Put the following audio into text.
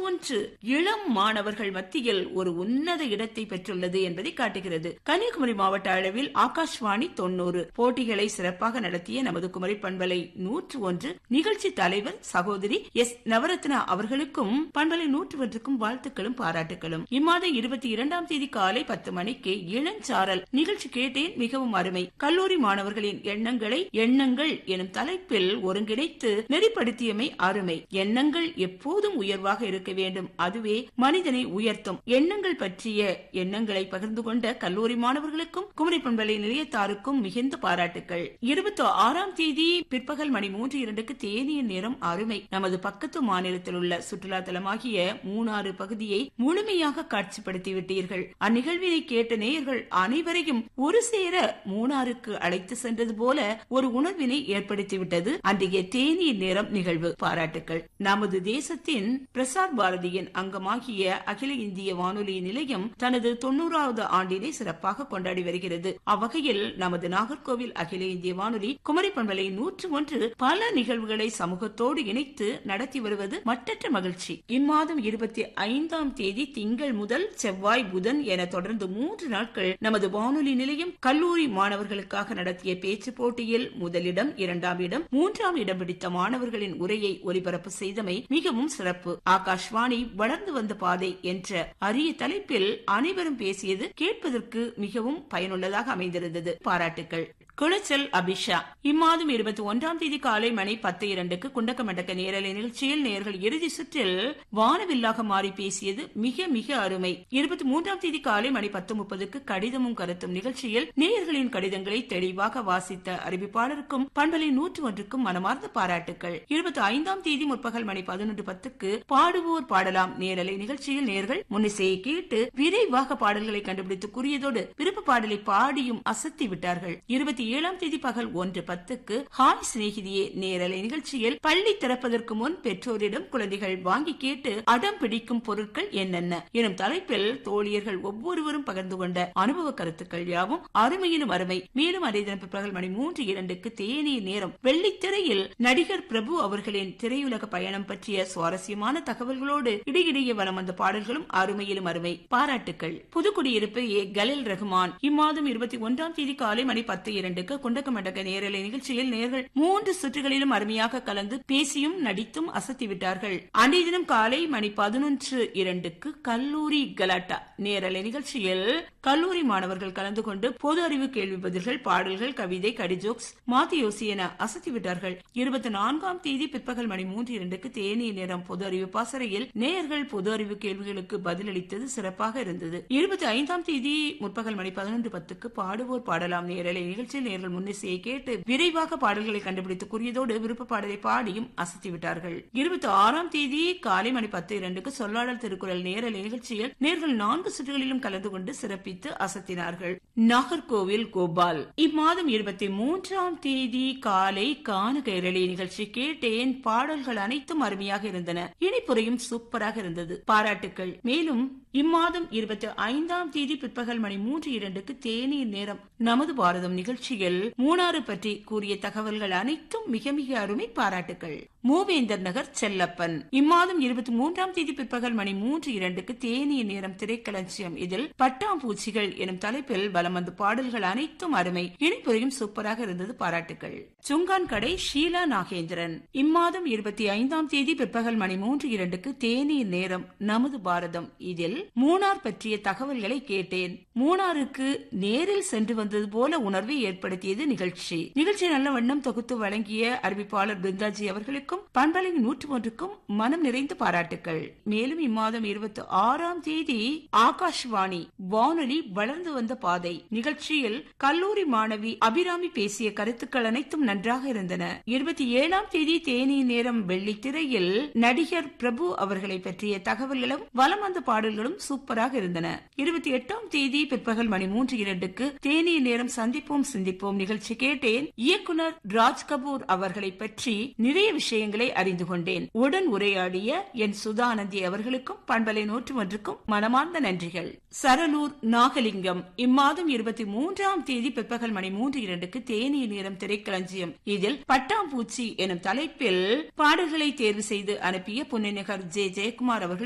ஒன்று இளம் மாணவர்கள் மத்தியில் ஒரு உன்னத இடத்தை பெற்றுள்ளது என்பதை காட்டுகிறது கன்னியாகுமரி மாவட்ட அளவில் ஆகாஷ்வாணி தொண்ணூறு போட்டிகளை சிறப்பாக நடத்திய நமது குமரி பண்பலை நூற்று ஒன்று நிகழ்ச்சி தலைவர் சகோதரி எஸ் நவரத்னா அவர்களுக்கும் பண்பலை நூற்று ஒன்றுக்கும் வாழ்த்துக்களும் பாராட்டுகளும் இம்மாதம் இருபத்தி இரண்டாம் தேதி காலை பத்து மணிக்கு இளஞ்சாரல் நிகழ்ச்சி கேட்டேன் மிகவும் அருமை கல்லூரி மாணவர்களின் எண்ணங்களை எண்ணங்கள் எனும் தலைப்பில் ஒருங்கிணைத்து நெறிப்படுத்தியமை அருமை எண்ணங்கள் எப்போதும் உயர்வாக இருக்க வேண்டும் அதுவே மனிதனை உயர்த்தும் எண்ணங்கள் பற்றிய எண்ணங்களை பகிர்ந்து கொண்ட கல்லூரி மாணவர்களுக்கும் குமரி பண்பலை நிலையத்தாருக்கும் மிகுந்த பாராட்டுக்கள் இருபத்தி ஆறாம் தேதி பிற்பகல் மணி மூன்று இரண்டுக்கு தேனியின் நேரம் அருமை நமது பக்கத்து மாநிலத்தில் உள்ள சுற்றுலா தலமாகிய மூணாறு பகுதியை முழுமையாக காட்சிப்படுத்தி விட்டீர்கள் அந்நிகழ்வினை கேட்ட நேயர்கள் அனைவரையும் ஒரு சேர மூணாருக்கு அழைத்து சென்றது போல ஒரு உணர்வினை ஏற்படுத்திவிட்டது அன்றைய தேநீர் நேரம் நிகழ்வு பாராட்டுக்கள் நமது தேசத்தின் பிரசார் பாரதியின் அங்கமாகிய அகில இந்திய வானொலி நிலையம் தனது தொண்ணூறாவது ஆண்டினை சிறப்பாக கொண்டாடி வருகிறது அவ்வகையில் நமது நாகர்கோவில் அகில இந்திய வானொலி குமரி பண்பலை நூற்று ஒன்று பல நிகழ்வுகளை சமூகத்தோடு இணைத்து நடத்தி வருவது மட்டற்ற மகிழ்ச்சி இம்மாதம் இருபத்தி ஐந்தாம் தேதி திங்கள் முதல் செவ்வாய் புதன் என தொடர்ந்து மூன்று நாட்கள் நமது வானொலி நிலையம் கல்லூரி மாணவர்களுக்காக நடத்திய பேச்சு போட்டியில் முதலிடம் இரண்டாம் இடம் மூன்றாம் இடம் பிடித்த மாணவர்களின் உரையை ஒலிபரப்பு செய்தமை மிகவும் சிறப்பு ஆகாஷ்வாணி வளர்ந்து வந்த பாதை என்ற அரிய தலைப்பில் அனைவரும் பேசியது கேட்பதற்கு மிகவும் பயனுள்ளதாக அமைந்திருந்தது பாராட்டுக்கள் குளச்சல் அபிஷா இம்மாதம் இருபத்தி ஒன்றாம் தேதி காலை மணி பத்து இரண்டுக்கு குண்டக்க மண்டக்க நேரலை நிகழ்ச்சியில் நேர்கள் இறுதி சுற்றில் வானவில்லாக மாறி பேசியது மிக மிக அருமை இருபத்தி மூன்றாம் தேதி காலை மணி பத்து முப்பதுக்கு கடிதமும் கருத்தும் நிகழ்ச்சியில் நேயர்களின் கடிதங்களை தெளிவாக வாசித்த அறிவிப்பாளருக்கும் பண்பலை நூற்று ஒன்றுக்கும் மனமார்ந்த பாராட்டுக்கள் இருபத்தி ஐந்தாம் தேதி முற்பகல் மணி பதினொன்று பத்துக்கு பாடுவோர் பாடலாம் நேரலை நிகழ்ச்சியில் நேர்கள் முன்னிசையை கேட்டு விரைவாக பாடல்களை கண்டுபிடித்து கூறியதோடு விருப்ப பாடலை பாடியும் அசத்தி விட்டார்கள் இருபத்தி ஏழாம் தேதி பகல் ஒன்று பத்துக்கு ஹாய் சிநேகிதியே நேரலை நிகழ்ச்சியில் பள்ளி திறப்பதற்கு முன் பெற்றோரிடம் குழந்தைகள் வாங்கி கேட்டு அடம் பிடிக்கும் பொருட்கள் என்னென்ன எனும் தலைப்பில் தோழியர்கள் ஒவ்வொருவரும் பகிர்ந்து கொண்ட அனுபவ கருத்துக்கள் யாவும் அருமையிலும் அருமை மேலும் அதே தினம் பிற்பகல் மணி மூன்று இரண்டுக்கு தேநீர் நேரம் வெள்ளித்திரையில் நடிகர் பிரபு அவர்களின் திரையுலக பயணம் பற்றிய சுவாரஸ்யமான தகவல்களோடு இடையிடையே வலம் வந்த பாடல்களும் அருமையிலும் அருமை பாராட்டுக்கள் புதுக்குடியிருப்பு ஏ கலில் ரஹ்மான் இம்மாதம் இருபத்தி ஒன்றாம் தேதி காலை மணி பத்து இரண்டுக்கு குண்டக்க மண்டக்க நேரலை நிகழ்ச்சியில் நேர்கள் மூன்று சுற்றுகளிலும் அருமையாக கலந்து பேசியும் நடித்தும் அசத்திவிட்டார்கள் அன்றைய தினம் காலை மணி பதினொன்று இரண்டுக்கு கல்லூரி கலாட்டா நேரலை நிகழ்ச்சியில் கல்லூரி மாணவர்கள் கலந்து கொண்டு பொது அறிவு கேள்வி பதில்கள் பாடல்கள் கவிதை கடிஜோக்ஸ் மாத்தி யோசி என அசத்திவிட்டார்கள் இருபத்தி நான்காம் தேதி பிற்பகல் மணி மூன்று இரண்டுக்கு தேநீர் நேரம் பொது அறிவு பாசறையில் நேயர்கள் பொது அறிவு கேள்விகளுக்கு பதிலளித்தது சிறப்பாக இருந்தது இருபத்தி ஐந்தாம் தேதி முற்பகல் மணி பதினொன்று பத்துக்கு பாடுவோர் பாடலாம் நேரலை நிகழ்ச்சியில் நேர்கள் முன்னிசையை கேட்டு விரைவாக பாடல்களை கண்டுபிடித்து கூறியதோடு விருப்ப பாடலை பாடியும் அசத்திவிட்டார்கள் இருபத்தி ஆறாம் தேதி காலை மணி பத்து இரண்டுக்கு சொல்லாடல் திருக்குறள் நேரலை நிகழ்ச்சியில் நேர்கள் நான்கு சுற்றுகளிலும் கலந்து கொண்டு சிறப்பித்து அசத்தினார்கள் நாகர்கோவில் கோபால் இம்மாதம் இருபத்தி மூன்றாம் தேதி காலை காண கைரளி நிகழ்ச்சி கேட்டேன் பாடல்கள் அனைத்தும் அருமையாக இருந்தன இனிப்புரையும் சூப்பராக இருந்தது பாராட்டுக்கள் மேலும் இம்மாதம் இருபத்தி ஐந்தாம் தேதி பிற்பகல் மணி மூன்று இரண்டுக்கு தேநீர் நேரம் நமது பாரதம் நிகழ்ச்சியில் மூணாறு பற்றி கூறிய தகவல்கள் அனைத்தும் மிக மிக அருமை பாராட்டுக்கள் மூவேந்தர் நகர் செல்லப்பன் இம்மாதம் இருபத்தி மூன்றாம் தேதி பிற்பகல் மணி மூன்று இரண்டுக்கு தேநீர் நேரம் திரைக்களஞ்சியம் இதில் பட்டாம்பூச்சிகள் எனும் தலைப்பில் வலம் வந்த பாடல்கள் அனைத்தும் அருமை இனிப்புரையும் சூப்பராக இருந்தது பாராட்டுகள் சுங்கான் கடை ஷீலா நாகேந்திரன் இம்மாதம் இருபத்தி ஐந்தாம் தேதி பிற்பகல் மணி மூன்று இரண்டுக்கு தேநீர் நேரம் நமது பாரதம் இதில் மூணார் பற்றிய தகவல்களை கேட்டேன் மூணாருக்கு நேரில் சென்று வந்தது போல உணர்வை ஏற்படுத்தியது நிகழ்ச்சி நிகழ்ச்சி நல்ல வண்ணம் தொகுத்து வழங்கிய அறிவிப்பாளர் பிருந்தாஜி அவர்களுக்கும் பண்பலின் நூற்று ஒன்றுக்கும் மனம் நிறைந்த பாராட்டுக்கள் மேலும் இம்மாதம் இருபத்தி ஆறாம் தேதி ஆகாஷ்வாணி வானொலி வளர்ந்து வந்த பாதை நிகழ்ச்சியில் கல்லூரி மாணவி அபிராமி பேசிய கருத்துக்கள் அனைத்தும் நன்றாக இருந்தன இருபத்தி ஏழாம் தேதி தேநீர் நேரம் வெள்ளித்திரையில் நடிகர் பிரபு அவர்களை பற்றிய தகவல்களும் வலம் வந்த பாடல்களும் சூப்பராக இருந்தன இருபத்தி எட்டாம் தேதி பிற்பகல் மணி மூன்று இரண்டுக்கு தேநீர் நேரம் சந்திப்போம் சிந்திப்போம் நிகழ்ச்சி கேட்டேன் இயக்குனர் ராஜ் கபூர் அவர்களை பற்றி நிறைய விஷயங்களை அறிந்து கொண்டேன் உடன் உரையாடிய என் சுதானந்தி அவர்களுக்கும் பண்பலை நூற்று ஒன்றுக்கும் மனமார்ந்த நன்றிகள் சரலூர் நாகலிங்கம் இம்மாதம் இருபத்தி மூன்றாம் தேதி பிற்பகல் மணி மூன்று இரண்டுக்கு தேநீர் நேரம் திரைக்களஞ்சியம் இதில் பட்டாம்பூச்சி எனும் தலைப்பில் பாடல்களை தேர்வு செய்து அனுப்பிய புன்னைநகர் ஜே ஜெயக்குமார் அவர்கள்